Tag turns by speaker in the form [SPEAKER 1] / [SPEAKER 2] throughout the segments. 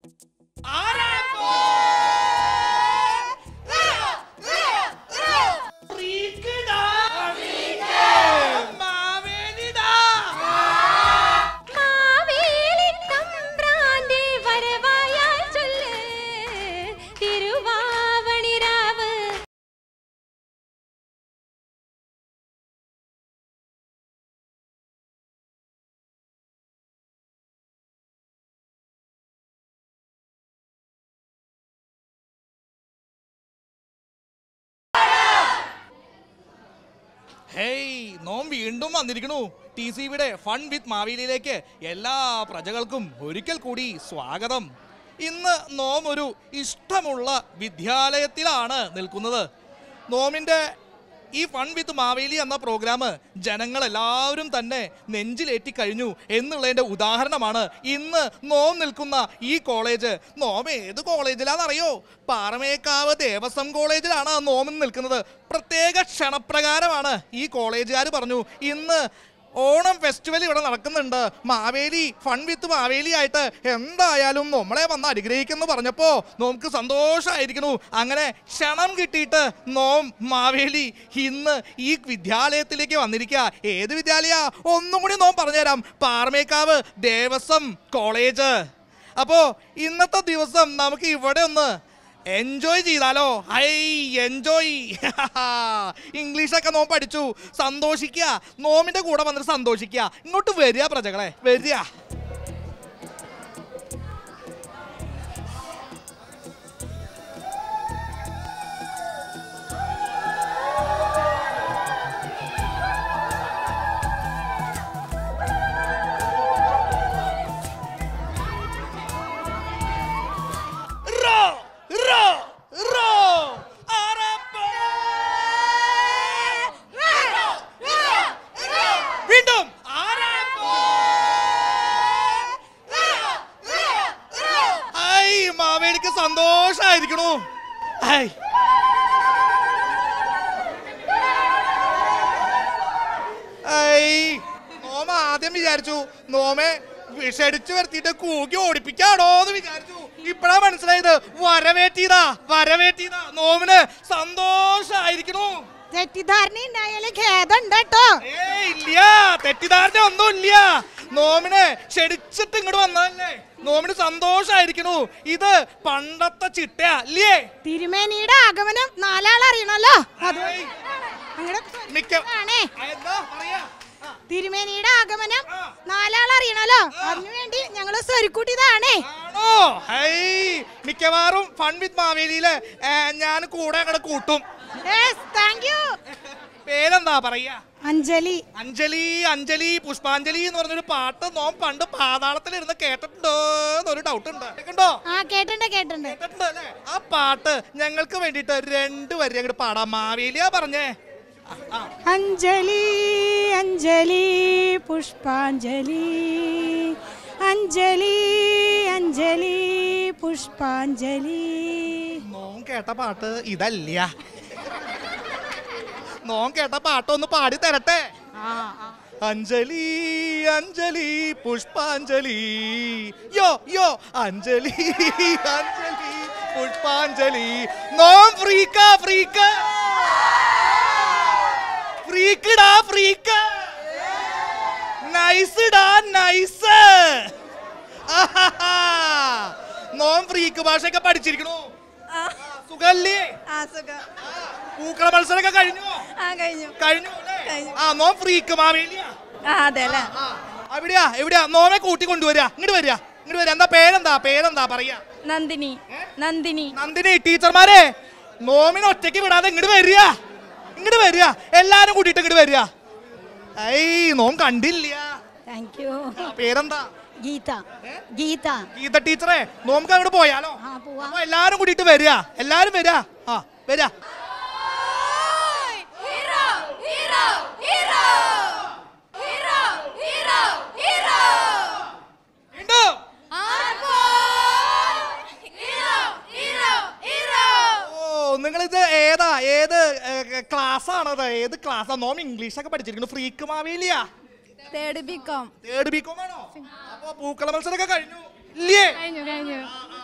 [SPEAKER 1] മാവേലിത്തമ്പ്രാന്റെ വരവായാൽ ചൊല്ല് തിരുവാവണിരാവ്
[SPEAKER 2] ഹേയ് നോം വീണ്ടും വന്നിരിക്കണു ടി സി വിയുടെ ഫൺ വിത്ത് മാവേലിയിലേക്ക് എല്ലാ പ്രജകൾക്കും ഒരിക്കൽ കൂടി സ്വാഗതം ഇന്ന് നോം ഒരു ഇഷ്ടമുള്ള വിദ്യാലയത്തിലാണ് നിൽക്കുന്നത് നോമിൻ്റെ ഈ ഫൺ വിത്ത് മാവേലി എന്ന പ്രോഗ്രാം ജനങ്ങൾ എല്ലാവരും തന്നെ നെഞ്ചിലേറ്റി കഴിഞ്ഞു എന്നുള്ളതിൻ്റെ ഉദാഹരണമാണ് ഇന്ന് നോം നിൽക്കുന്ന ഈ കോളേജ് നോം ഏത് കോളേജിലാണെന്നറിയോ പാറമേക്കാവ് ദേവസ്വം കോളേജിലാണ് നോം നിൽക്കുന്നത് പ്രത്യേക ക്ഷണപ്രകാരമാണ് ഈ കോളേജുകാർ പറഞ്ഞു ഇന്ന് ഓണം ഫെസ്റ്റിവൽ ഇവിടെ നടക്കുന്നുണ്ട് മാവേലി ഫൺ വിത്ത് മാവേലി ആയിട്ട് എന്തായാലും നമ്മളെ വന്ന് അനുഗ്രഹിക്കുന്നു പറഞ്ഞപ്പോ നമുക്ക് സന്തോഷമായിരിക്കണു അങ്ങനെ ക്ഷണം കിട്ടിയിട്ട് നോം മാവേലി ഇന്ന് ഈ വിദ്യാലയത്തിലേക്ക് വന്നിരിക്കുക ഏത് വിദ്യാലയ ഒന്നും കൂടി നോം പറഞ്ഞുതരാം പാറമേക്കാവ് ദേവസ്വം കോളേജ് അപ്പോ ഇന്നത്തെ ദിവസം നമുക്ക് ഇവിടെ ഒന്ന് എൻജോയ് ചെയ്താലോ ഹൈ എൻജോയ് ഇംഗ്ലീഷൊക്കെ നോം പഠിച്ചു സന്തോഷിക്കുക നോമിന്റെ കൂടെ വന്നിട്ട് സന്തോഷിക്കുക ഇങ്ങോട്ട് വരിക പ്രജകളെ വരിക റോ റോ റോ അറപ്പേ. വീണ്ടും അറപ്പേ. ഐ മാവേലിക്ക് സന്തോഷായിരിക്കണു ഐ ഐ നോമ ആദ്യം വിചാരിച്ചു നോമെ വിഷടിച്ചു വരുത്തിയിട്ട് കൂക്കി ഓടിപ്പിക്കാണോ എന്ന് വിചാരിച്ചു ഇപ്പഴാ മനസ്സിലായത് വരവേറ്റീതാ വരവേറ്റീതാ നോമിന് സന്തോഷായിരിക്കണു
[SPEAKER 3] തെറ്റിദ്ധാരണ ഉണ്ടായാലേ ഖേദമുണ്ട് കേട്ടോ
[SPEAKER 2] ഏ ഇല്ല തെറ്റിദ്ധാരണ ഒന്നും ഇല്ല നോമിനെ ക്ഷണിച്ചിട്ട് ഇങ്ങോട്ട് വന്നതല്ലേ നോമിന് സന്തോഷായിരിക്കണു ഇത് പണ്ടത്തെ ചിട്ടയാ അല്ലേ
[SPEAKER 3] തിരുമേനിയുടെ ആഗമനം നാലാൾ അറിയണല്ലോ
[SPEAKER 2] ഏയ്,
[SPEAKER 3] അങ്ങടെ
[SPEAKER 2] മിക്ക-
[SPEAKER 3] ആണേ
[SPEAKER 2] ആ, എന്താ പറയാ ആ,
[SPEAKER 3] തിരുമേനിയുടെ ആഗമനം നാലാൾ അറിയണല്ലോ അതിനുവേണ്ടി ഞങ്ങള് സ്വരുക്കൂട്ടിയതാണേ
[SPEAKER 2] ആണോ ഹൈ മിക്കവാറും ഫൺ വിത്ത് മാവേലിയില് ഏ, ഞാൻ കൂടെ അങ്ങോട്ട് കൂട്ടും
[SPEAKER 3] താങ്ക് യു
[SPEAKER 2] പേരെന്താ പറയാ
[SPEAKER 3] അഞ്ജലി
[SPEAKER 2] അഞ്ജലി അഞ്ജലി പുഷ്പാഞ്ജലി എന്ന് പറഞ്ഞൊരു പാട്ട് നോം പണ്ട് പാതാളത്തിലിരുന്ന് കേട്ടിട്ടുണ്ടോ എന്നൊരു ഡൗട്ട് ഉണ്ട് കേൾക്കണ്ടോ
[SPEAKER 3] ആ കേട്ടുണ്ട് കേട്ടുണ്ട്
[SPEAKER 2] കേട്ടിട്ടുണ്ട് അല്ലേ ആ പാട്ട് ഞങ്ങൾക്ക് വേണ്ടിയിട്ട് രണ്ട് വരി അങ്ങോട്ട് പാടാം മാവേലിയാ പറഞ്ഞേ ആ, ആ.
[SPEAKER 3] അഞ്ജലി അഞ്ജലി പുഷ്പാഞ്ജലി അഞ്ജലി അഞ്ജലി പുഷ്പാഞ്ജലി
[SPEAKER 2] നോം കേട്ട പാട്ട് ഇതല്ല നോം കേട്ട പാട്ടൊന്ന് പാടി തരട്ടെ അഞ്ജലി അഞ്ജലി പുഷ്പാഞ്ജലി യോ യോ അഞ്ജലി അഞ്ജലി പുഷ്പാഞ്ജലി നോം ഫ്രീക്ക ഫ്രീക്ക ഫ്രീക്കടാ ഫ്രീക്ക നൈസ് ഡാ നൈസ് നോം ഫ്രീക്ക് ഭാഷയൊക്കെ പഠിച്ചിരിക്കണു സുഖല്ലേ പൂക്കള മത്സരമൊക്കെ കഴിഞ്ഞു
[SPEAKER 4] ആ കഴിഞ്ഞു
[SPEAKER 2] കഴിഞ്ഞു അല്ലേ?
[SPEAKER 4] കഴിഞ്ഞു.
[SPEAKER 2] ആ നോം ഫ്രീക്ക് മാവേലിയാ
[SPEAKER 4] ആ അതെ അല്ലേ
[SPEAKER 2] ആ, എവിടെയാ എവിടെയാ നോമെ കൂട്ടി കൊണ്ടുവരാ ഇങ്ങോട്ട് വരിക ഇങ്ങോട്ട് വരിക എന്താ പേരെന്താ പേരെന്താ പറയാ
[SPEAKER 4] നന്ദിനി നന്ദിനി
[SPEAKER 2] നന്ദിനി ടീച്ചർമാരെ നോമിനെ ഒറ്റയ്ക്ക് വിടാതെ ഇങ്ങോട്ട് വരിക ഇങ്ങോട്ട് വരിക എല്ലാരും കൂട്ടിയിട്ട് ഇങ്ങോട്ട് വരിക ഐ നോം കണ്ടില്ല
[SPEAKER 4] താങ്ക് യു
[SPEAKER 2] ആ, പേരെന്താ
[SPEAKER 4] ഗീത ഗീത
[SPEAKER 2] ഗീത ടീച്ചറെ നോമുക്ക് അങ്ങോട്ട് പോയാലോ
[SPEAKER 4] ആ പോവാ
[SPEAKER 2] അപ്പൊ എല്ലാരും കൂട്ടിയിട്ട് വരിക എല്ലാരും വരിക ആ വരിക
[SPEAKER 1] hero hero hero hero hero hero
[SPEAKER 2] വീണ്ടും
[SPEAKER 1] ഹീറോ ഹീറോ ഹീറോ
[SPEAKER 2] ഓ നിങ്ങളിത് ഏതാ ഏത് ക്ലാസ് ആണത് ഏത് ക്ലാസ്സാ നോം ഇംഗ്ലീഷ് ഒക്കെ പഠിച്ചിരിക്കുന്നു ഫ്രീക്ക് മാവേലിയാ
[SPEAKER 4] third B com
[SPEAKER 2] third BCom ആണോ അപ്പൊ പൂക്കള മത്സരമൊക്കെ കഴിഞ്ഞു ഇല്ലേ
[SPEAKER 4] കഴിഞ്ഞു കഴിഞ്ഞു
[SPEAKER 2] ആ, ആ.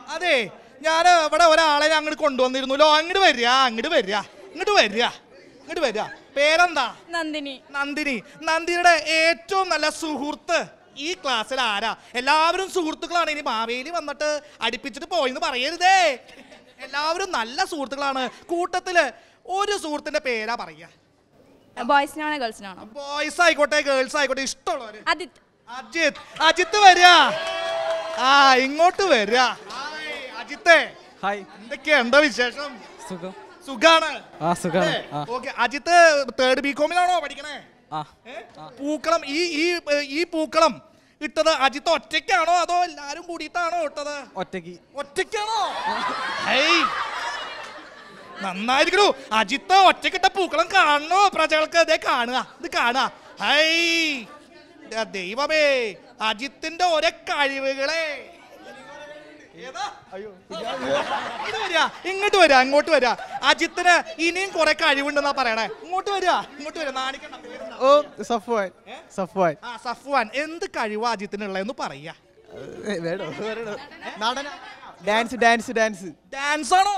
[SPEAKER 2] അതെ ഞാൻ ഇവിടെ ഒരാളെ ഞാൻ അങ്ങോട്ട് കൊണ്ടുവന്നിരുന്നല്ലോ അങ്ങോട്ട് വരിക അങ്ങോട്ട് വരിക ഇങ്ങോട്ട് വരിക ഇങ്ങോട്ട് വരിക പേരെന്താ
[SPEAKER 4] നന്ദിനി
[SPEAKER 2] നന്ദിനി നന്ദിനിയുടെ ഏറ്റവും നല്ല സുഹൃത്ത് ഈ ക്ലാസ്സിൽ ആരാ എല്ലാവരും സുഹൃത്തുക്കളാണ് ഇനി മാവേലി വന്നിട്ട് അടുപ്പിച്ചിട്ട് പോയിന്ന് പറയരുതേ എല്ലാവരും നല്ല സുഹൃത്തുക്കളാണ് കൂട്ടത്തില് ഒരു സുഹൃത്തിന്റെ പേരാ പറയാ
[SPEAKER 4] ബോയ്സിനാണോ ഗേൾസിനാണോ
[SPEAKER 2] ബോയ്സ് ആയിക്കോട്ടെ ഗേൾസ് ആയിക്കോട്ടെ ഇഷ്ടമുള്ളവര്
[SPEAKER 4] ആദിത്യ
[SPEAKER 2] അജിത്ത് അജിത്ത് വരിക ആ ഇങ്ങോട്ട് വരിക ഹായ്, അജിത്തെ
[SPEAKER 5] ഹായ്
[SPEAKER 2] എന്തൊക്കെയുണ്ട് വിശേഷം
[SPEAKER 5] സുഖം
[SPEAKER 2] സുഖാണ്
[SPEAKER 5] ആ സുഖാണ് ആ
[SPEAKER 2] ഓക്കെ അജിത്ത് തേർഡ് ബി കോമിലാണോ പഠിക്കണേ
[SPEAKER 5] ആ
[SPEAKER 2] ഏ? പൂക്കളം ഈ ഈ ഈ പൂക്കളം ഇട്ടത് അജിത്ത് ഒറ്റയ്ക്കാണോ അതോ എല്ലാരും കൂടിയിട്ടാണോ ഇട്ടത്
[SPEAKER 5] ഒറ്റയ്ക്ക്
[SPEAKER 2] ഒറ്റയ്ക്കാണോ ഹേയ് നന്നായിരിക്കണു അജിത്ത് ഒറ്റക്കിട്ട പൂക്കളം കാണണോ പ്രജകൾക്ക് അതേ കാണുക ഇത് കാണുക ഹൈ ദേ ദൈവമേ അജിത്തിന്റെ ഒരേ കഴിവുകളെ ഏതാ? ഇങ്ങോട്ട് വരിക ഇങ്ങോട്ട് വരിക ഇങ്ങോട്ട് വരിക അജിത്തിന് ഇനിയും കുറെ കഴിവുണ്ടെന്നാ പറയണേ ഇങ്ങോട്ട് വരിക ഇങ്ങോട്ട് വരിക നാണിക്കണ്ട പേരെന്താ?
[SPEAKER 5] ഓ സഫ്വാൻ സഫ്വാൻ
[SPEAKER 2] ആ സഫ്വാൻ എന്ത് കഴിവാ അജിത്തിനുള്ളതെന്ന് പറയാ
[SPEAKER 5] ഏ, വേണോ വേണോ നടന ഡാൻസ് ഡാൻസ് ഡാൻസ്
[SPEAKER 2] ഡാൻസ് ആണോ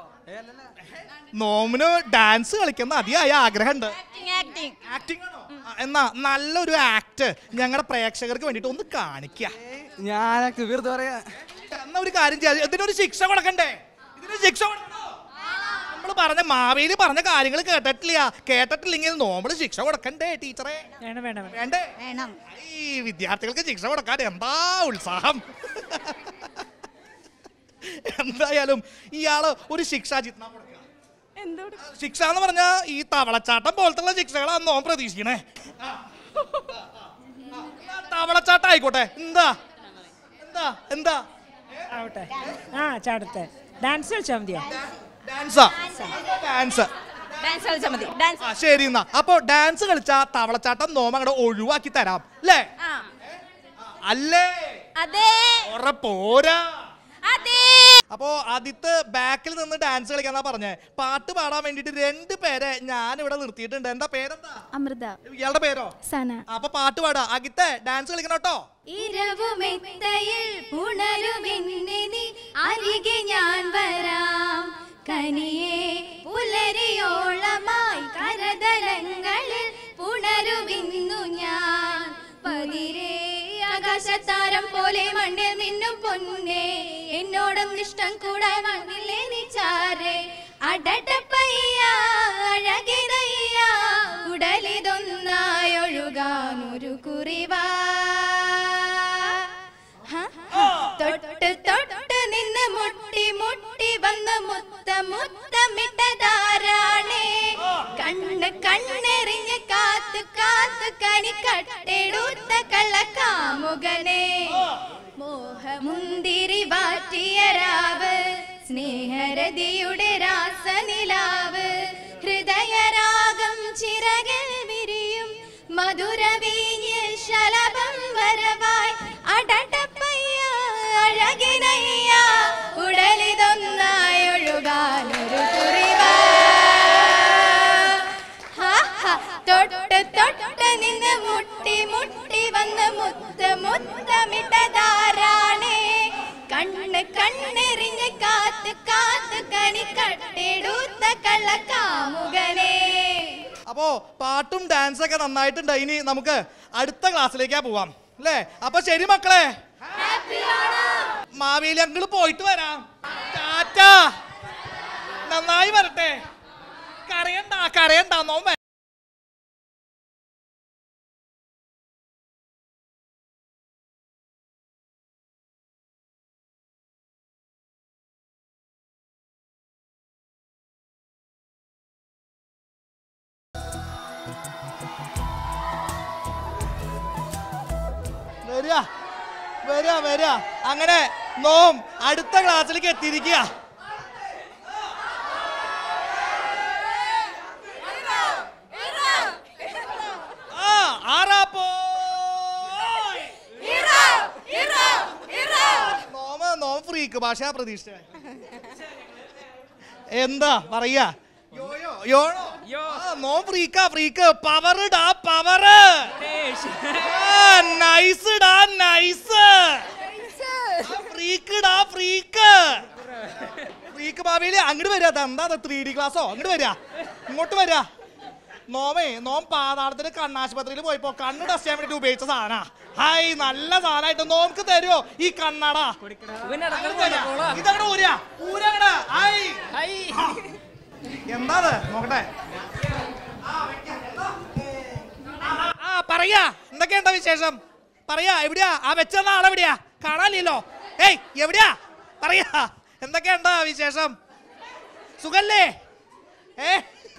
[SPEAKER 2] നോമിന് ഡാൻസ് കളിക്കുന്ന അതിയായ ആഗ്രഹമുണ്ട്
[SPEAKER 4] ആക്ടിങ് ആക്ടിങ്
[SPEAKER 2] ആക്ടിംഗ് ആണോ ആ, എന്നാ നല്ലൊരു ആക്ട് ഞങ്ങളുടെ പ്രേക്ഷകർക്ക് വേണ്ടിട്ട് ഒന്ന് കാണിക്ക
[SPEAKER 5] ഞാനൊക്കെ വെറുതെ പറയാ
[SPEAKER 2] എന്നാ ഒരു കാര്യം ചെയ്യാം ഇതിനൊരു ശിക്ഷ കൊടുക്കണ്ടേ ഇതിനൊരു ശിക്ഷ കൊടുക്കണോ നമ്മൾ പറഞ്ഞ മാവേലി പറഞ്ഞ കാര്യങ്ങൾ കേട്ടിട്ടില്ല കേട്ടിട്ടില്ലെങ്കിൽ നോമ്പള് ശിക്ഷ കൊടുക്കണ്ടേ ടീച്ചറെ
[SPEAKER 3] വേണം വേണം
[SPEAKER 2] വേണ്ടേ
[SPEAKER 3] വേണം
[SPEAKER 2] ഈ വിദ്യാർത്ഥികൾക്ക് ശിക്ഷ കൊടുക്കാൻ എന്താ ഉത്സാഹം എന്തായാലും ഇയാള് ഒരു ശിക്ഷ ജിത്ന കൊടുക്കുക
[SPEAKER 4] എന്തോ
[SPEAKER 2] ശിക്ഷ എന്ന് പറഞ്ഞാ ഈ തവളച്ചാട്ടം പോലത്തുള്ള ശിക്ഷകളാണ് നോൻ പ്രതീക്ഷിക്കണേ ആ. ആ, തവളച്ചാട്ടം ആയിക്കോട്ടെ എന്താ എന്താ എന്താ
[SPEAKER 3] ആവട്ടെ ആ ചാടത്തെ ഡാൻസ് കളിച്ചാൽ മതിയോ
[SPEAKER 2] ഡാൻസാ ഡാൻസ്
[SPEAKER 4] ഡാൻസ് കളിച്ചാൽ മതി ഡാൻസ്
[SPEAKER 2] ആ ശരി എന്നാ അപ്പൊ ഡാൻസ് കളിച്ച തവളച്ചാട്ടം നോമ അങ്ങോട്ട് ഒഴിവാക്കി തരാം അല്ലേ
[SPEAKER 4] ആ
[SPEAKER 2] അല്ലേ
[SPEAKER 4] അതെ
[SPEAKER 2] ഉറപ്പോരാ
[SPEAKER 4] അതെ
[SPEAKER 2] അപ്പോ ആദ്യത്തെ ബാക്കിൽ നിന്ന് ഡാൻസ് കളിക്കാന്നാ പറഞ്ഞേ പാട്ട് പാടാൻ വേണ്ടിട്ട് രണ്ട് പേരെ ഞാൻ ഇവിടെ നിർത്തിയിട്ടുണ്ട് എന്താ പേരെന്താ
[SPEAKER 4] അമൃത
[SPEAKER 2] ഇയാളുടെ പേരോ
[SPEAKER 4] സന
[SPEAKER 2] അപ്പൊ പാട്ട് പാടാ അകിത്തെ ഡാൻസ് കളിക്കണം കേട്ടോ
[SPEAKER 1] ഇരവുമെത്തയിൽ പുണരുമെന്നെ നീ അരികെ ഞാൻ വരാം കനിയെ പുലരിയോളമായി കരതലങ്ങളിൽ പുണരുമിന്നു ഞാൻ പതിരേ ആകാശത്താരം പോലെ മണ്ണിൽ മിന്നും പൊന്നേ എന്നോടും ഇഷ്ടം കൂടാൻ വന്നില്ലേ നീ ചാരേ അടട്ടപ്പയ്യ അഴകിതയ്യ ഉടലിതൊന്നായി ഒഴുകാനൊരു കുറിവാ ഹ? തൊട്ട് തൊട്ട് നിന്ന് മുട്ടി മുട്ടി വന്ന് മുത്ത മുത്തമിട്ടതാരാണേ കണ്ണ് കണ്ണെറിഞ്ഞ് കാത്തു കാത്തു കണി കട്ടെടുത്ത കള്ളക്കാമുകനെ മോഹമുന്തിരി വാറ്റിയ രാവ് സ്നേഹരതിയുടെ രാസനിലാവ് ഹൃദയരാഗം ചിറകിൽ വിരിയും മധുരവീഞ്ഞ് ശലഭം വരവായി അടട്ടപ്പയ്യ അഴകിനയ്യ ഉടലിതൊന്നായി ഒഴുകാനൊരു കുറിവാ ഹാ, ഹാ. തൊട്ട് തൊട്ട് നിന്ന് മുട്ടി മുട്ടി വന്ന് മുത്ത മുത്തമിട്ടതാരാണേ കണ്ണ് കണ്ണെറിഞ്ഞ് കാത്ത് കാത്ത് കണി കട്ടെടുത്ത കള്ളക്കാമുകനെ
[SPEAKER 2] അപ്പോ പാട്ടും ഡാൻസ് ഒക്കെ നന്നായിട്ടുണ്ട് ഇനി നമുക്ക് അടുത്ത ക്ലാസ്സിലേക്കാ പോവാം അല്ലേ അപ്പൊ ശരി മക്കളെ മാവേലി അങ്കിള് പോയിട്ട് വരാം ടാറ്റ നന്നായി വരട്ടെ കരയണ്ട കരയണ്ട നോമ്പ വരിക വരിക വരിക അങ്ങനെ നോം അടുത്ത ക്ലാസ്സിലേക്ക് എത്തിയിരിക്കുക ആ ആറാപ്പോ നോമ നോം ഫ്രീക്ക് ഭാഷ പ്രതീക്ഷ എന്താ പറയാ യോയോ യോണോ ആ, നോം ഫ്രീക്കാ ഫ്രീക്ക് പവർ ഡാ പവർ നൈസ് ഡാ നൈസ് ഫ്രീ ഫ്രീക്ക് ഡാ ഫ്രീക്ക് ഫ്രീക്ക് ഭാവിയില് അങ്ങോട്ട് വരിക എന്താ ത്രീ ഡി ക്ലാസ്സോ അങ്ങോട്ട് വരിക ഇങ്ങോട്ട് വരിക നോമേ നോം പാതാളത്തിന് കണ്ണാശുപത്രിയിൽ പോയപ്പോ കണ്ണ് ടെസ്റ്റ് ചെയ്യാൻ വേണ്ടിട്ട് ഉപയോഗിച്ച സാധന ഹായ് നല്ല സാധനമായിട്ട് നോംക്ക് തരുമോ ഈ കണ്ണട ഇതങ്ങടെ ഊരാ ഊരങ്ങട ഹായ് എന്താ അത് നോക്കട്ടെ ആ പറയാ എന്തൊക്കെയുണ്ടോ വിശേഷം പറയാ എവിടെയാ ആ വെച്ചെന്ന ആളെവിടെയാ കാണാനില്ലല്ലോ ഏയ് എവിടെയാ പറയാ എന്തൊക്കെയുണ്ടോ വിശേഷം സുഖല്ലേ ഏ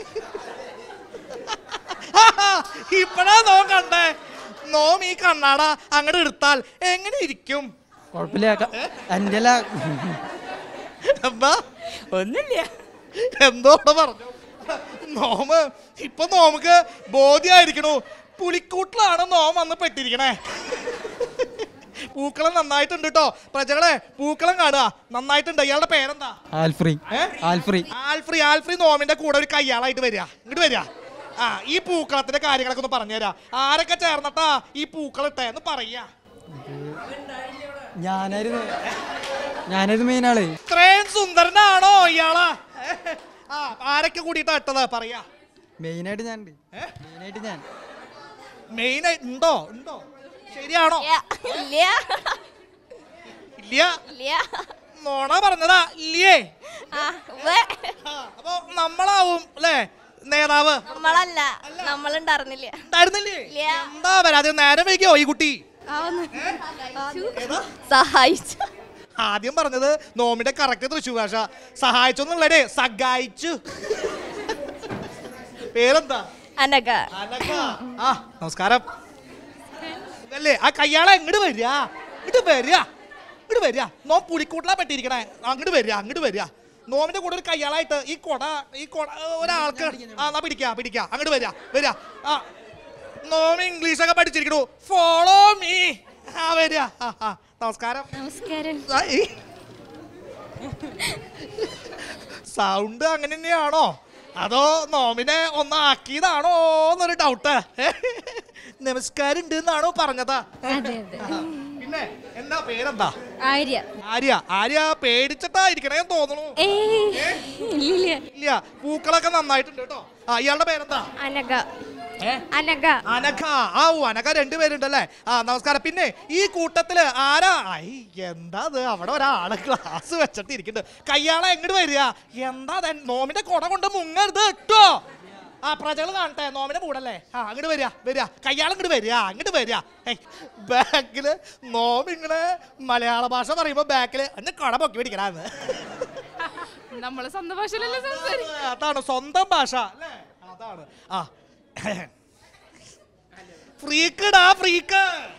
[SPEAKER 2] ഇപ്പഴാ നോം കണ്ടേ നോം ഈ കണ്ണാട അങ്ങോട്ട് എടുത്താൽ എങ്ങനെ ഇരിക്കും
[SPEAKER 5] കുഴപ്പമില്ല എൻ്റെ അല്ല
[SPEAKER 2] എന്താ
[SPEAKER 5] ഒന്നുമില്ല
[SPEAKER 2] എന്തോടെ പറഞ്ഞു നോമ് ഇപ്പൊ നോമുക്ക് ബോധ്യായിരിക്കണു പുലിക്കൂട്ടിലാണ് നോം വന്ന് പെട്ടിരിക്കണേ പൂക്കളം നന്നായിട്ടുണ്ട് കേട്ടോ പ്രജകളെ പൂക്കളം കാണുക നന്നായിട്ടുണ്ട് ഇയാളുടെ പേരെന്താ
[SPEAKER 5] ആൽഫ്രി
[SPEAKER 2] ഏ?
[SPEAKER 5] ആൽഫ്രി
[SPEAKER 2] ആൽഫ്രി ആൽഫ്രി നോമിന്റെ കൂടെ ഒരു കയ്യാളായിട്ട് വരിക ഇങ്ങോട്ട് വരിക ആ ഈ പൂക്കളത്തിന്റെ കാര്യങ്ങളൊക്കെ ഒന്ന് പറഞ്ഞുതരാ ആരൊക്കെ ചേർന്നിട്ടാ ഈ പൂക്കളം ഇട്ടേ എന്ന് പറയാ
[SPEAKER 5] ഞാനായിരുന്നു ഞാനായിരുന്നു മെയിൻ ആള്
[SPEAKER 2] ഇത്രയും സുന്ദരനാണോ ഇയാളാ ആ ആരൊക്കെ കൂടിയിട്ടാ ഇട്ടത് പറയാ
[SPEAKER 5] മെയിനായിട്ട് ഞാൻ മെയിനായിട്ട് ഞാൻ
[SPEAKER 2] മെയിൻ ഉണ്ടോ ഉണ്ടോ ശരിയാണോ
[SPEAKER 4] ഇല്ല
[SPEAKER 2] ഇല്ല
[SPEAKER 4] ഇല്ല
[SPEAKER 2] നോണ പറഞ്ഞതാ ഇല്ലേ
[SPEAKER 4] ആ ഉവ്വ്.
[SPEAKER 2] ആ, അപ്പൊ നമ്മളാവും അല്ലേ നേതാവ്
[SPEAKER 4] നമ്മളല്ല നമ്മളുണ്ടായിരുന്നില്ല
[SPEAKER 2] ഉണ്ടായിരുന്നില്ലേ
[SPEAKER 4] ഇല്ല.
[SPEAKER 2] എന്താ വരാതെ നേരം വൈകിയോ ഈ കുട്ടി
[SPEAKER 4] സഹായിച്ചു
[SPEAKER 2] ആദ്യം പറഞ്ഞത് നോമിന്റെ കറക്റ്റ് തൃശ്ശൂർ ഭാഷ സഹായിച്ചൊന്നുള്ളടേ സഹായിച്ചു പേരെന്താ
[SPEAKER 4] അനക
[SPEAKER 2] അനഘ. ആ നമസ്കാരം അല്ലേ ആ കയ്യാളെ എങ്ങോട്ട് വരിക ഇങ്ങോട്ട് വരിക ഇങ്ങോട്ട് വരിക നോം പുലിക്കൂട്ടിലാ പെട്ടിരിക്കണേ അങ്ങോട്ട് വരിക അങ്ങോട്ട് വരിക നോമിന്റെ കൂടെ ഒരു കയ്യാളായിട്ട് ഈ കൊട ഈ കൊട ഒരാൾക്ക് ആ എന്നാ പിടിക്കാ പിടിക്കാ അങ്ങോട്ട് വരിക വരിക ആ നോം ഇംഗ്ലീഷൊക്കെ പഠിച്ചിരിക്കണു ഫോളോ മീ ആ വരിക ആ ആ നമസ്കാരം
[SPEAKER 4] നമസ്കാരം
[SPEAKER 2] സൗണ്ട് അങ്ങനെ തന്നെയാണോ അതോ നോമിനെ ഒന്നാക്കിയതാണോ എന്നൊരു ഡൗട്ട് നമസ്കാരം ഉണ്ട് എന്നാണോ പറഞ്ഞതാ
[SPEAKER 1] അതെ അതെ
[SPEAKER 2] പിന്നെ എന്താ പേരെന്താ
[SPEAKER 1] ആര്യ
[SPEAKER 2] ആര്യ ആര്യ പേടിച്ചിട്ടാ ഇരിക്കണേന്ന് തോന്നുന്നു
[SPEAKER 1] ഏയ് ഇല്ല
[SPEAKER 2] ഇല്ല പൂക്കളൊക്കെ നന്നായിട്ടുണ്ട് കേട്ടോ ആ ഇയാളുടെ പേരെന്താ
[SPEAKER 1] അനക
[SPEAKER 2] ഏ?
[SPEAKER 1] അനക
[SPEAKER 2] അനഘ ആ ഓ അനഘ രണ്ടുപേരുണ്ടല്ലേ ആ നമസ്കാരം പിന്നെ ഈ കൂട്ടത്തില് ആരാ ഐ എന്താ അത് അവിടെ ഒരാള് ഗ്ലാസ് വെച്ചിട്ട് ഇരിക്കുന്നുണ്ട് കയ്യാളെ എങ്ങോട്ട് വരിക എന്താ അത് നോമിന്റെ കൊട കൊണ്ട് മുങ്ങരുത് കേട്ടോ ആ പ്രജകൾ കാണട്ടെ നോമിന്റെ കൂടല്ലേ ആ അങ്ങോട്ട് വരിക വരിക കയ്യാളം ഇങ്ങോട്ട് വരിക അങ്ങോട്ട് വരിക ഏയ് ബാക്കില് നോം ഇങ്ങനെ മലയാള ഭാഷ പറയുമ്പോ ബാക്കില് എന്നെ കട പൊക്കി പിടിക്കണന്ന്
[SPEAKER 4] നമ്മളെ സ്വന്തം ഭാഷയിലല്ലേ സംസാരിക്കും
[SPEAKER 2] അതാണ് സ്വന്തം ഭാഷ അല്ലേ അതാണ് ആ ഫ്രീക്കടാ ഫ്രീക്ക്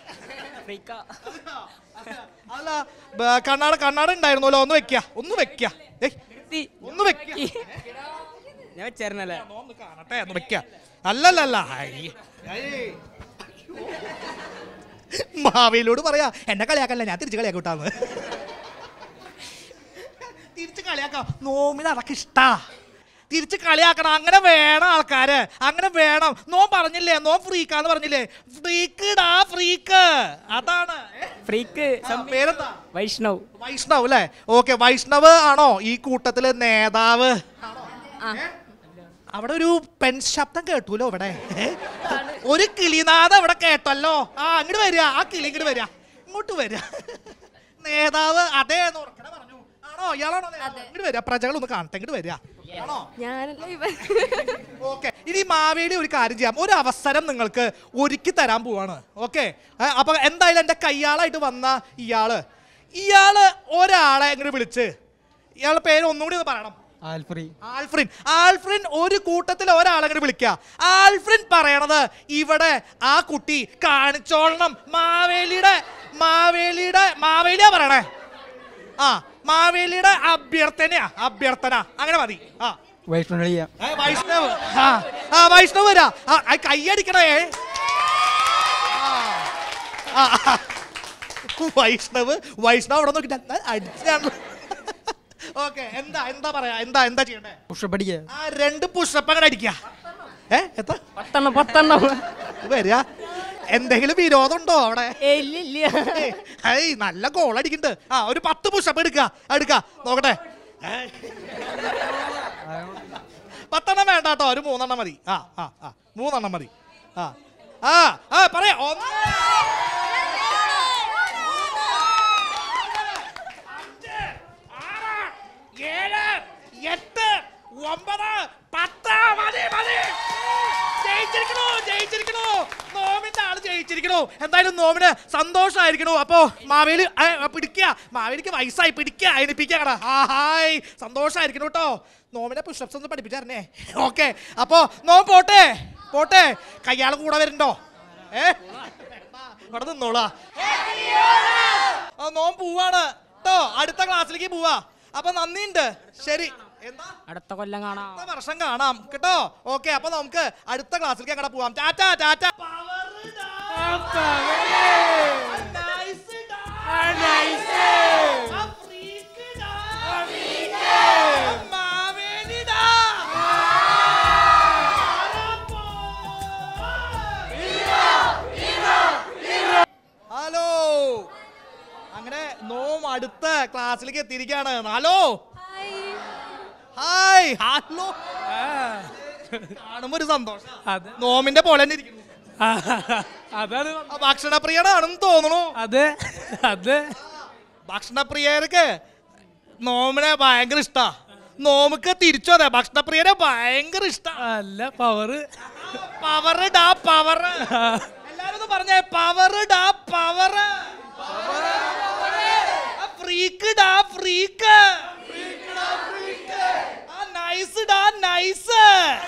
[SPEAKER 2] അല്ല ബ- കണ്ണാട കണ്ണാട ഉണ്ടായിരുന്നല്ലോ ഒന്ന് വെക്ക ഒന്ന് വെക്ക ഏയ്, ഒന്ന് വെക്ക
[SPEAKER 5] ഞാൻ വെച്ചായിരുന്നല്ലേ
[SPEAKER 2] ഒന്ന് കാണട്ടെ ഒന്ന് വെക്ക അല്ലല്ലല്ല ഹൈ. ഹൈ. മാവേലിയോട് പറയാ എന്നെ കളിയാക്കല്ല ഞാൻ തിരിച്ച് കളിയാക്കി വിട്ടാന്ന് തിരിച്ച് കളിയാക്കാം നോമിന് അതൊക്കെ ഇഷ്ടാ തിരിച്ച് കളിയാക്കണം അങ്ങനെ വേണം ആൾക്കാര് അങ്ങനെ വേണം നോം പറഞ്ഞില്ലേ നോം ഫ്രീക്കാന്ന് പറഞ്ഞില്ലേ ഫ്രീക്ക് ഡാ ഫ്രീക്ക് അതാണ് ഏ?
[SPEAKER 5] ഫ്രീക്ക്
[SPEAKER 2] ആ, പേരെന്താ
[SPEAKER 5] വൈഷ്ണവ്
[SPEAKER 2] വൈഷ്ണവ് അല്ലേ ഓക്കെ വൈഷ്ണവ് ആണോ ഈ കൂട്ടത്തില് നേതാവ് ഏ? അവിടെ ഒരു പെൺ ശബ്ദം കേട്ടൂലോ ഇവിടെ ഏ? ഒരു കിളിനാഥം ഇവിടെ കേട്ടല്ലോ ആ അങ്ങോട്ട് വരിക ആ കിളി ഇങ്ങോട്ട് വരിക ഇങ്ങോട്ട് വരിക നേതാവ് അതേ എന്ന് ഉറക്കനെ പറഞ്ഞു ആണോ ഇയാളാണോ നേതാവ്? ഇങ്ങോട്ട് വരിക പ്രജകൾ ഒന്ന് കാണട്ടെ ഇങ്ങോട്ട് വരിക ആണോ
[SPEAKER 4] ഞാനല്ല ഇവ
[SPEAKER 2] ഓക്കെ ഇനി മാവേലി ഒരു കാര്യം ചെയ്യാം ഒരു അവസരം നിങ്ങൾക്ക് ഒരുക്കി തരാൻ പോവാണ് ഓക്കെ അപ്പൊ എന്തായാലും എൻ്റെ കയ്യാളായിട്ട് വന്ന ഇയാള് ഇയാള് ഒരാളെ ഇങ്ങോട്ട് വിളിച്ച് ഇയാളുടെ പേര് ഒന്നുകൂടി ഒന്ന് പറയണം
[SPEAKER 5] ആൽഫ്രി
[SPEAKER 2] ആൽഫ്രിൻ ആൽഫ്രിൻ ഒരു കൂട്ടത്തിൽ ഒരാളെ അങ്ങോട്ട് വിളിക്കുക ആൽഫ്രിൻ പറയണത് ഇവിടെ ആ കുട്ടി കാണിച്ചോളണം മാവേലിയുടെ മാവേലിയുടെ മാവേലിയാ പറയണേ ആ മാവേലിയുടെ അഭ്യർത്ഥനയാ അഭ്യർത്ഥന അങ്ങനെ മതി ആ
[SPEAKER 5] വൈഷ്ണവ് ചെയ്യാം
[SPEAKER 2] ഏ, വൈഷ്ണവ് ആ ആ വൈഷ്ണവ് വരാ ആ ആ, കയ്യടിക്കണേ ആ, ആ, വൈഷ്ണവ് വൈഷ്ണവ് അവിടെ നോക്കിട്ട് അടിച്ചാണ് ഓക്കെ എന്താ എന്താ പറയാ എന്താ എന്താ ചെയ്യണ്ടേ
[SPEAKER 5] പുഷപ്പടിക്കുക
[SPEAKER 2] ആ രണ്ട് പുഷപ്പ് അങ്ങനെ അടിക്കുക ഏ എത്ര
[SPEAKER 5] പത്തെണ്ണം പത്തെണ്ണം
[SPEAKER 2] വരിക എന്തെങ്കിലും വിരോധം ഉണ്ടോ അവിടെ
[SPEAKER 3] ഇല്ലില്ല
[SPEAKER 2] ഏയ് നല്ല ഗോൾ അടിക്കുന്നുണ്ട് ആ ഒരു പത്ത് പുഷപ്പ് എടുക്ക എടുക്ക നോക്കട്ടെ ഏയ്. പത്തെണ്ണം വേണ്ട കേട്ടോ ഒരു മൂന്നെണ്ണം മതി ആ ആ ആ മൂന്നെണ്ണം മതി ആ ആ ആ പറയാ ഒന്ന് അഞ്ച്, ആറ്, ഏഴ്, എട്ട്, ഒമ്പത്, പത്ത്, മതി, മതി. ജയിച്ചിരിക്കണു, ജയിച്ചിരിക്കണു. നോമിന്റെ ആള് ജയിച്ചിരിക്കണു എന്തായാലും നോമിന് സന്തോഷമായിരിക്കണു അപ്പോ മാവേലി ഏ, പിടിക്കുക മാവേലിക്ക് വയസ്സായി പിടിക്കുക അയണിപ്പിക്കുക ഹായ് സന്തോഷമായിരിക്കണു കേട്ടോ നോമിനെ പുഷപ്സ് ഒന്ന് പഠിപ്പിച്ചായിരുന്നേ ഓക്കെ അപ്പോ നോം പോട്ടെ പോട്ടെ കയ്യാള് കൂടെ വരുന്നുണ്ടോ ഏ ഇവിടെ നിന്നോളാ ആ, നോം പോവാണ് കേട്ടോ അടുത്ത ക്ലാസ്സിലേക്ക് പോവാ അപ്പൊ നന്ദിയുണ്ട് ശരി എന്താ
[SPEAKER 3] അടുത്ത കൊല്ലം കാണാം
[SPEAKER 2] അടുത്ത വർഷം കാണാം കേട്ടോ ഓക്കെ അപ്പൊ നമുക്ക് അടുത്ത ക്ലാസ്സിലേക്ക് അങ്ങോട്ട് പോവാം ടാറ്റ ടാറ്റ ഹലോ അങ്ങനെ നോം അടുത്ത ക്ലാസ്സിലേക്ക് എത്തിയിരിക്കുകയാണ് ഹലോ ഹായ് ഹലോ കാണുമ്പോ ഒരു സന്തോഷം
[SPEAKER 6] അതെ.
[SPEAKER 2] നോമിന്റെ പോലെ തന്നെ ഇരിക്കുന്നു
[SPEAKER 6] അതാണ്
[SPEAKER 2] ആ, ഭക്ഷണപ്രിയനാണെന്ന് തോന്നുന്നു
[SPEAKER 6] അതെ അതെ
[SPEAKER 2] ഭക്ഷണപ്രിയർക്ക് നോമിനെ ഭയങ്കര ഇഷ്ടാ നോമുക്ക് തിരിച്ചു അതെ ഭക്ഷണപ്രിയരെ ഭയങ്കര ഇഷ്ടാ
[SPEAKER 6] അല്ല പവറ്
[SPEAKER 2] പവർ ഡാ പവർ എല്ലാരും ഒന്ന് പറഞ്ഞേ പവർ ഡാ പവർ ഫ്രീക്ക് ഡാ ഫ്രീക്ക് നൈസ് ഡാ നൈസ്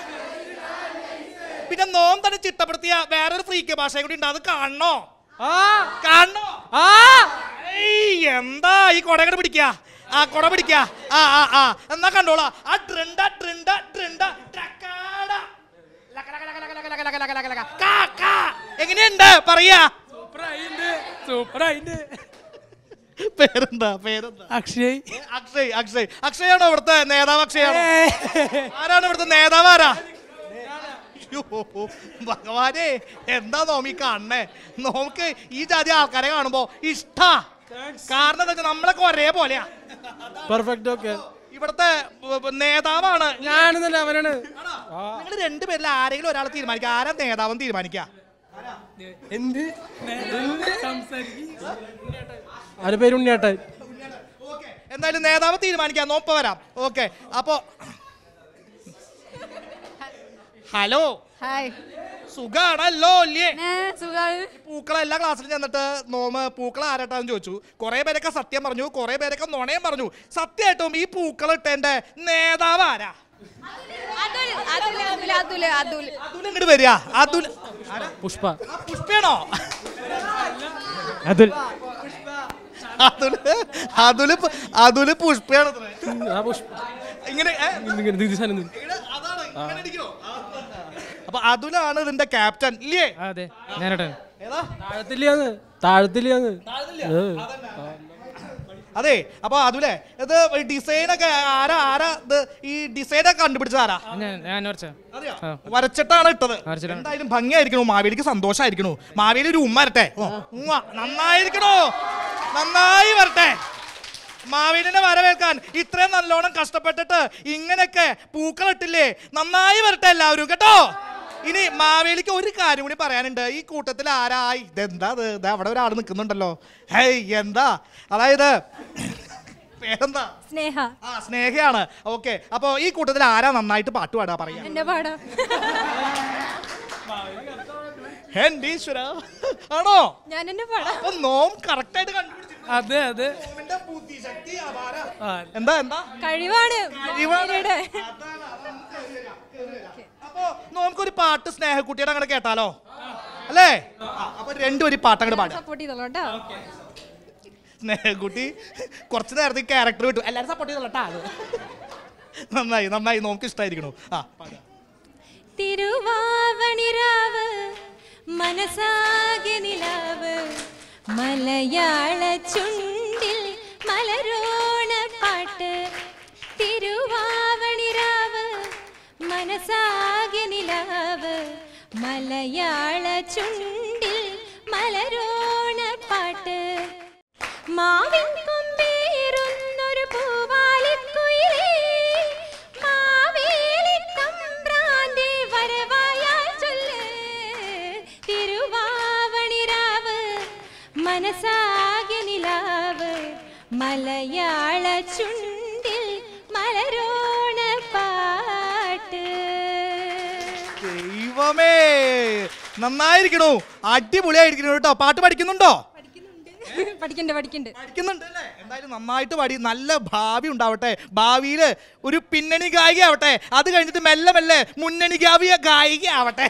[SPEAKER 2] പിന്നെ നോം തന്നെ ചിട്ടപ്പെടുത്തിയ വേറൊരു ഫ്രീക്ക് ഭാഷയും കൂടി ഉണ്ട് അത് കാണണോ
[SPEAKER 6] ആ
[SPEAKER 2] കാണണോ
[SPEAKER 6] ആ
[SPEAKER 2] ഏയ്, എന്താ ഈ കൊടകട പിടിക്ക ആ കൊട പിടിക്ക ആ ആ ആ എന്നാ കണ്ടോളാ ആ ട്രിണ്ട ട്രിണ്ട ട്രിണ്ട ടക്കാട. ലക, ലക, ലക, ലക, ലക, ലക, ലക, ലക, ലക, ലക. കാ, കാ. എങ്ങനെയുണ്ട് പറയാ
[SPEAKER 6] സൂപ്പറായിണ്ട് സൂപ്പറായിണ്ട്
[SPEAKER 2] പേരെന്താ പേരെന്താ
[SPEAKER 6] അക്ഷയ്
[SPEAKER 2] ഏ, അക്ഷയ് അക്ഷയ് അക്ഷയാണോ ഇവിടുത്തെ നേതാവ് അക്ഷയാണോ ആരാണ് ഇവിടുത്തെ നേതാവ് ആരാ അയ്യോ, ഭഗവാനെ എന്താ നോമി കാണണേ നോക്ക് ഈ ജാതി ആൾക്കാരെ കാണുമ്പോ ഇഷ്ടാ കാരണം എന്താ വെച്ചാ നമ്മളൊക്കെ ഒരേപോലെയാ
[SPEAKER 6] പെർഫെക്റ്റ് ഓക്കെ
[SPEAKER 2] ഇവിടുത്തെ ബ- ബ- നേതാവാണ്
[SPEAKER 6] ഞാനെന്നല്ല അവനാണ്
[SPEAKER 2] നിങ്ങൾ രണ്ടുപേരിൽ ആരെങ്കിലും ഒരാൾ തീരുമാനിക്കുക ആരാ നേതാവെന്ന് തീരുമാനിക്കുക
[SPEAKER 6] എന്ത് ആരുടെ പേര് ഉണ്ണിയേട്ടൻ
[SPEAKER 2] എന്തായാലും നേതാവ് തീരുമാനിക്കാം നോപ്പ വരാം ഓക്കെ അപ്പോ ഹലോ
[SPEAKER 4] ഹായ്
[SPEAKER 2] സുഖാണല്ലോ അല്ലേ
[SPEAKER 4] സുഖാണ്
[SPEAKER 2] പൂക്കളെ എല്ലാ ക്ലാസ്സിലും ചെന്നിട്ട് നോമ് പൂക്കൾ ആരട്ടാന്ന് ചോദിച്ചു കുറെ പേരൊക്കെ സത്യം പറഞ്ഞു കുറെ പേരൊക്കെ നുണയും പറഞ്ഞു സത്യമായിട്ടും ഈ പൂക്കൾ ഇട്ടേന്റെ നേതാവ് ആരാ
[SPEAKER 4] അതുൽ അതുൽ അതുൽ അതുൽ അതുൽ
[SPEAKER 2] അതുൽ ഇങ്ങോട്ട് വരിക അതുൽ ആരാ?
[SPEAKER 6] പുഷ്പ
[SPEAKER 2] ആ, പുഷ്പയാണോ
[SPEAKER 6] അതുൽ
[SPEAKER 2] അതുല് അതുല് പു- അതുല് പുഷ്പയാണ് ഇത്രേ.
[SPEAKER 6] ആ പുഷ്പ
[SPEAKER 2] ഇങ്ങനെ ഏ?
[SPEAKER 6] ഇങ്ങനെ ഇത് സാധനം ഇത്.
[SPEAKER 2] ഇങ്ങനെ അതാണ് ഇങ്ങനെ ഇരിക്കോ? ആ. അപ്പൊ അതുലാണ് ഇതിന്റെ ക്യാപ്റ്റൻ ഇല്ലേ
[SPEAKER 6] ആ, അതെ ഞാനേട്ടൻ
[SPEAKER 2] ഏതാ
[SPEAKER 6] താഴത്തില്ലാന്ന് താഴത്തില്ലാന്ന് ഏ.
[SPEAKER 2] അതെ അപ്പൊ അതുലെ ഇത് ഡിസൈൻ ഒക്കെ ആരാ ആരാ ഇത് ഈ ഡിസൈൻ ഒക്കെ കണ്ടുപിടിച്ചത് ആരാ
[SPEAKER 6] ഞാൻ ഞാൻ വരച്ച
[SPEAKER 2] അറിയോ?
[SPEAKER 6] ആ.
[SPEAKER 2] വരച്ചിട്ടാണ് ഇട്ടത്
[SPEAKER 6] വരച്ചിട്ടാണ്.
[SPEAKER 2] എന്തായാലും ഭംഗിയായിരിക്കണു മാവേലിക്ക് സന്തോഷമായിരിക്കണു മാവേലി ഒരു ഉമ്മ വരട്ടെ ഉമ്മ നന്നായിരിക്കണു നന്നായി വരട്ടെ മാവേലിനെ വരവേൽക്കാൻ ഇത്രയും നല്ലോണം കഷ്ടപ്പെട്ടിട്ട് ഇങ്ങനെയൊക്കെ പൂക്കളിട്ടില്ലേ നന്നായി വരട്ടെ എല്ലാവരും കേട്ടോ ഇനി മാവേലിക്ക് ഒരു കാര്യം കൂടി പറയാനുണ്ട് ഈ കൂട്ടത്തിൽ ആരായി ഇതെന്താ ഇത് ഇതാ അവിടെ ഒരാൾ നിൽക്കുന്നുണ്ടല്ലോ ഹേയ് എന്താ അതായത് പേരെന്താ
[SPEAKER 1] സ്നേഹ
[SPEAKER 2] ആ സ്നേഹയാണ് ഓക്കെ അപ്പൊ ഈ കൂട്ടത്തിൽ ആരാ നന്നായിട്ട് പാട്ട് പാടാ പറയാ
[SPEAKER 1] എന്റെ പാടാം
[SPEAKER 2] എന്റെ ഈശ്വര ആണോ
[SPEAKER 1] ഞാൻ എന്നെ പാടാം
[SPEAKER 2] അപ്പൊ നോം കറക്റ്റ് ആയിട്ട് കണ്ടുപിടിച്ചിട്ടുണ്ട്
[SPEAKER 6] അതെ അതെ
[SPEAKER 2] നോമിന്റെ ബുദ്ധിശക്തി അപാര.
[SPEAKER 6] ആ,
[SPEAKER 2] എന്താ എന്താ
[SPEAKER 1] കഴിവാണ്
[SPEAKER 2] കഴിവാണ്.
[SPEAKER 1] മാവേലിയുടെ.
[SPEAKER 2] അതാണ്, അതാണ് കേറി വരാം, കേറി വരാം. അപ്പൊ നമുക്കൊരു പാട്ട് സ്നേഹക്കുട്ടിയുടെ അങ്ങനെ കേട്ടാലോ അല്ലേ ആ, അപ്പൊ രണ്ടുപേരും പാട്ട് അങ്ങോട്ട് പാടുക
[SPEAKER 1] സപ്പോർട്ട് ചെയ്തോളൂ കേട്ടോ
[SPEAKER 2] സ്നേഹക്കുട്ടി കുറച്ച് നേരത്തെ ക്യാരക്ടർ വിട്ടു എല്ലാരും സപ്പോർട്ട് ചെയ്തോളട്ടാ അത് നന്നായി നന്നായി നമുക്ക് ഇഷ്ടമായിരിക്കണു ആ പാടുക
[SPEAKER 1] തിരുവാവണിരാവ് മനസാകെ നിലാവ് മലയാള ചുണ്ടിൽ മലരോണ പാട്ട് തിരുവാവണിരാവ് മനസാകെ നിലാവ് മലയാള ചുണ്ടിൽ മലരോണ പാട്ട് മാവിൻ കൊമ്പേറുന്നൊരു പൂവാലിക്കുയിലേ മാവേലി തമ്പ്രാന്റെ വരവായാൽ ചൊല്ല് തിരുവാവണിരാവ് മനസ്സാകെ നിലാവ് മലയാള ചുണ്ടിൽ മലരോണ പാട്ട്
[SPEAKER 2] ദൈവമേ നന്നായിരിക്കണു അടിപൊളിയായിരിക്കണു കേട്ടോ പാട്ട് പഠിക്കുന്നുണ്ടോ
[SPEAKER 1] പഠിക്കണ്ട് പഠിക്കണ്ട്
[SPEAKER 2] പഠിക്കുന്നുണ്ട് അല്ലേ എന്തായാലും നന്നായിട്ട് പാടി നല്ല ഭാവി ഉണ്ടാവട്ടെ ഭാവിയിൽ ഒരു പിന്നണി ഗായിക ആവട്ടെ അത് കഴിഞ്ഞിട്ട് മെല്ലെ മെല്ലെ മുന്നണി ഗാവിയ ഗായിക ആവട്ടെ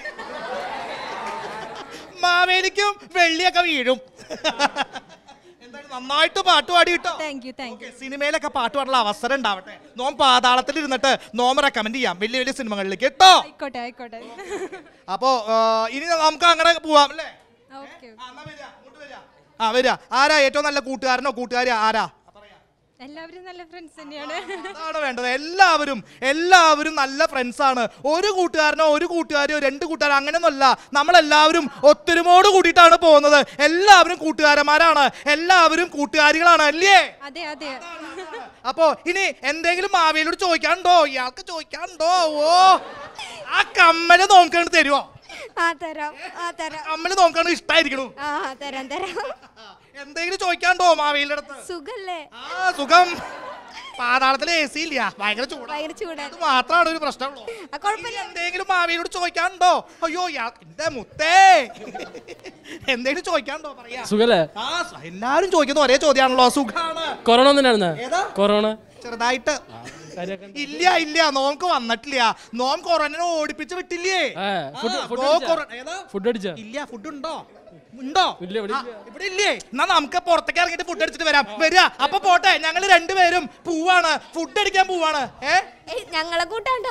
[SPEAKER 2] മാവേലിക്കും വെള്ളിയൊക്കെ വീഴും എന്തായാലും നന്നായിട്ട് പാട്ട് പാടി കേട്ടോ
[SPEAKER 1] thank you thank you
[SPEAKER 2] okay, സിനിമയിലൊക്കെ പാട്ട് പാടാനുള്ള അവസരം ഉണ്ടാവട്ടെ നോം പാതാളത്തിൽ ഇരുന്നിട്ട് നോം റെക്കമെൻഡ് ചെയ്യാം വലിയ വലിയ സിനിമകളിലേക്ക് കേട്ടോ
[SPEAKER 1] ആയിക്കോട്ടെ ആയിക്കോട്ടെ
[SPEAKER 2] അപ്പോ ആ, ഇനി നമുക്ക് അങ്ങനെ പോവാം അല്ലേ
[SPEAKER 1] ഓക്കെ
[SPEAKER 2] ആ, എന്നാ വരിക, ഇങ്ങോട്ട് വരിക. ആ വരിക ആരാ ഏറ്റവും നല്ല കൂട്ടുകാരനോ കൂട്ടുകാരി ആരാ
[SPEAKER 1] എല്ലാവരും നല്ല ഫ്രണ്ട്സ് തന്നെയാണ്
[SPEAKER 2] അതാണ് വേണ്ടത് എല്ലാവരും എല്ലാവരും നല്ല ഫ്രണ്ട്സ് ആണ് ഒരു കൂട്ടുകാരനോ ഒരു കൂട്ടുകാരിയോ രണ്ട് കൂട്ടുകാരോ അങ്ങനെയൊന്നുമല്ല നമ്മളെല്ലാവരും ഒത്തൊരുമോട് കൂടിയിട്ടാണ് പോകുന്നത് എല്ലാവരും കൂട്ടുകാരന്മാരാണ് എല്ലാവരും കൂട്ടുകാരികളാണ് അല്ലേ
[SPEAKER 1] അതെ അതെ
[SPEAKER 2] അപ്പോ ഇനി എന്തെങ്കിലും മാവേലിയോട് ചോദിക്കാനുണ്ടോ ഇയാൾക്ക് ചോദിക്കാനുണ്ടോ ഓ ആ കമ്മല് നോക്കണ്ട് തരുമോ
[SPEAKER 1] ആ തരാം ആ തരാം
[SPEAKER 2] കമ്മല് നോക്കണ്ട് ഇഷ്ടായിരിക്കണു
[SPEAKER 1] ആ തരാം തരാം
[SPEAKER 2] എന്തെങ്കിലും ചോദിക്കാനുണ്ടോ മാവേലിയുടെ അടുത്ത്
[SPEAKER 1] സുഖല്ലേ
[SPEAKER 2] ആ സുഖം പാതാളത്തിലെ എ സി ഇല്ല ഭയങ്കര ചൂടാ
[SPEAKER 1] ഭയങ്കര ചൂടാ
[SPEAKER 2] അത് മാത്രമാണ് ഒരു പ്രശ്നമുള്ളൂ
[SPEAKER 1] ആ, കുഴപ്പമില്ല.
[SPEAKER 2] ഇനി എന്തെങ്കിലും മാവിയോട് ചോദിക്കാനുണ്ടോ അയ്യോ ഇയാൾ എന്റെ മുത്തേ എന്തെങ്കിലും ചോദിക്കാനുണ്ടോ പറയാ
[SPEAKER 6] സുഖല്ലേ
[SPEAKER 2] ആ സ- എല്ലാരും ചോദിക്കുന്ന ഒരേ ചോദ്യമാണല്ലോ സുഖാണ്
[SPEAKER 6] കൊറോണ ഒന്നുണ്ടായിരുന്ന
[SPEAKER 2] ഏതാ?
[SPEAKER 6] കൊറോണ
[SPEAKER 2] ചെറുതായിട്ട് ഇല്ല ഇല്ല നോംക്ക് വന്നിട്ടില്ല നോം കൊറോണനെ ഓടിപ്പിച്ച് വിട്ടില്ലേ
[SPEAKER 6] ആ, ഫുഡ്-
[SPEAKER 2] ആ,
[SPEAKER 6] ഫുഡ്
[SPEAKER 2] ഗോ
[SPEAKER 6] അടിച്ചാ?
[SPEAKER 2] കൊറോണ- ഏതാ?
[SPEAKER 6] ഫുഡ് അടിച്ച
[SPEAKER 2] ഇല്ല ഫുഡ് ഉണ്ടോ ഉണ്ടോ
[SPEAKER 6] ഇല്ല, ഇവിടെ
[SPEAKER 2] ആ,
[SPEAKER 6] ഇല്ല.
[SPEAKER 2] ഇവിടെ ഇല്ലേ എന്നാ നമുക്ക് പുറത്തേക്ക് ഇറങ്ങിയിട്ട് ഫുഡ് അടിച്ചിട്ട് വരാം വരിക അപ്പൊ പോട്ടെ ഞങ്ങൾ രണ്ടുപേരും പോവാണ് ഫുഡ് അടിക്കാൻ പോവാണ് ഏ
[SPEAKER 1] ഏയ് ഞങ്ങളെ കൂട്ടാണ്ടോ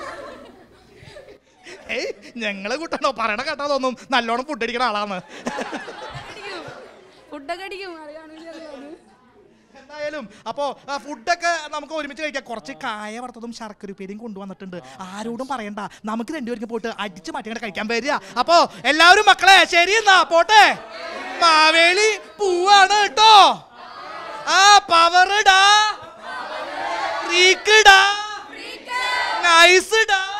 [SPEAKER 2] ഏയ് ഞങ്ങള് കൂട്ടണോ പറയണ കേട്ടാ തോന്നും നല്ലോണം ഫുഡ് അടിക്കണ ആളാണ്
[SPEAKER 4] ഫുഡൊക്കെ അടിക്കും അറിയാണെങ്കിൽ
[SPEAKER 2] എന്തായാലും അപ്പോ ആ, ഫുഡൊക്കെ നമുക്ക് ഒരുമിച്ച് കഴിക്കാം കുറച്ച് കായ വറുത്തതും ശർക്കര ഉപ്പേരിയും കൊണ്ടുവന്നിട്ടുണ്ട് ആരോടും പറയണ്ട നമുക്ക് രണ്ടുപേർക്ക് പോയിട്ട് അടിച്ചു മാറ്റി കഴിക്കാൻ വരിക അപ്പോ എല്ലാവരും മക്കളെ ശരി എന്നാ പോട്ടെ മാവേലി പൂവാണ് കേട്ടോ ആ പവറിടാ റീക്കിടാ നൈസ് ഡാ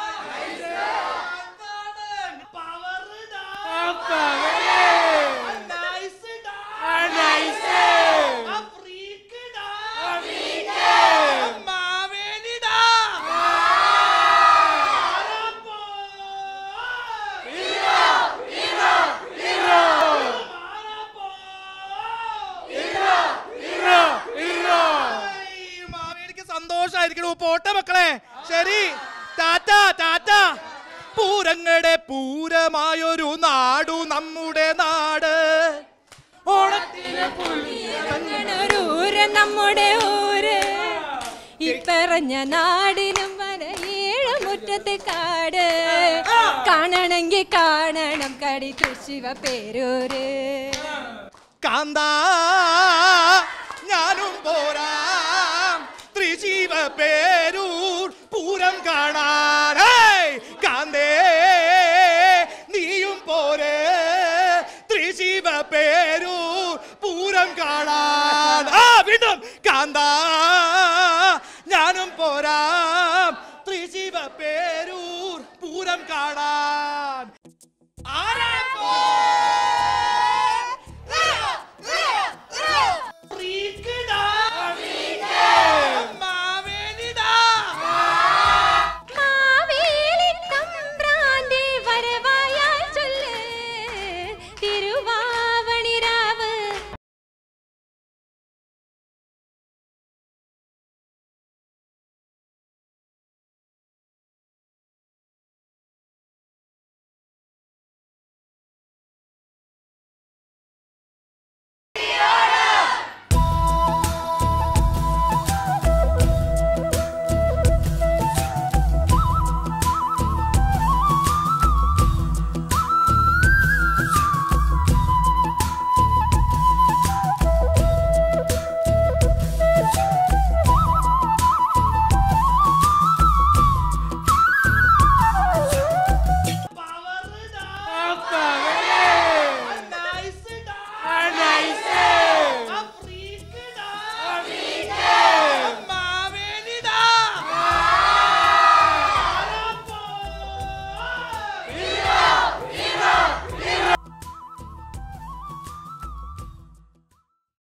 [SPEAKER 2] മാവേലിക്ക് സന്തോഷായിരിക്കണു പോട്ടെ മക്കളെ ശരി ടാറ്റ ടാറ്റ പൂരങ്ങളുടെ പൂരമായൊരു നാടു നമ്മുടെ നാട് ഓണത്തിന്
[SPEAKER 1] ഒരു ഊര് നമ്മുടെ ഊര് ഇപ്പറഞ്ഞ നാടിനും വനയേഴ് മുറ്റത്ത് കാട് കാണണമെങ്കിൽ കാണണം കടി ശിവ പേരൂര്
[SPEAKER 2] കാന്താ ഞാനും പോരാം ത്രിശീവ പേരൂർ പൂരം കാണാൻ ഹേയ്! കാന്തേ നീയും പോരേ ത്രിശീവ പേരൂർ പൂരം കാണാൻ ആ വീണ്ടും കാന്താ ഞാനും പോരാം ത്രിശീവ പേരൂർ പൂരം കാണാൻ